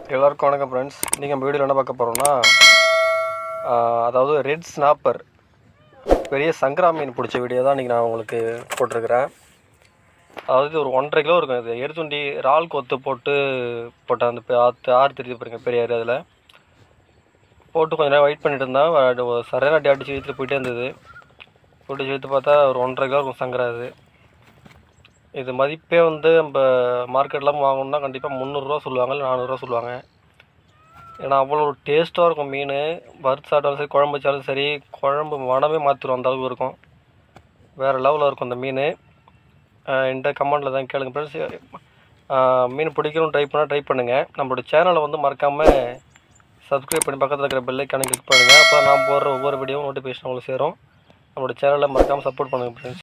எல்லாருக்கும் வணக்கம் ஃப்ரெண்ட்ஸ் நீங்கள் நம்ம வீடியோவில் என்ன பார்க்க போகிறோம்னா அதாவது ரெட் ஸ்னாப்பர் பெரிய சங்கரா மீன் பிடிச்ச வீடியோ தான் இன்றைக்கி நான் உங்களுக்கு போட்டிருக்கிறேன் அதாவது இது ஒரு ஒன்றரை கிலோ இருக்கும் இது எரித்துண்டி இறால் கொத்து போட்டு போட்ட அந்த பெ- ஆத்து ஆறு தெரியுது பாருங்க பெரிய ஆறு அதில் போட்டு கொஞ்ச நேரம் வெயிட் பண்ணிட்டு இருந்தால் அது ஒரு சரியான அடி அடிச்சு இழுத்துட்டு போயிட்டே இருந்தது போட்டு இழுத்து பார்த்தா ஒரு ஒன்றரை கிலோ இருக்கும் சங்கரா இது இது மதிப்பே வந்து நம்ம மார்க்கெட்லாம் வாங்கணும்னா கண்டிப்பாக முந்நூறுரூவா சொல்லுவாங்க இல்லை நானூறுரூவா சொல்லுவாங்க ஏன்னா அவ்வளோ ஒரு டேஸ்ட்டாக இருக்கும் மீன் வறுத்து சாப்பிட்டாலும் சரி குழம்பு வச்சாலும் சரி குழம்பு மனமே மாற்றிடும் அந்த அளவுக்கு இருக்கும் வேறு லெவலில் இருக்கும் அந்த மீன் இந்த கமெண்டில் தான் கேளுங்க ஃப்ரெண்ட்ஸ் மீன் பிடிக்கணும் ட்ரை பண்ணால் ட்ரை பண்ணுங்கள் நம்மளோட சேனலை வந்து மறக்காமல் சப்ஸ்கிரைப் பண்ணி பக்கத்தில் இருக்கிற பெல்லைக்கான கிளிக் பண்ணுங்கள் அப்போ நான் போடுற ஒவ்வொரு வீடியோவும் நோட்டிஃபிகேஷன் உங்களுக்கு சேரும் நம்மளோட சேனலை மறக்காமல் சப்போர்ட் பண்ணுங்கள் ஃப்ரெண்ட்ஸ்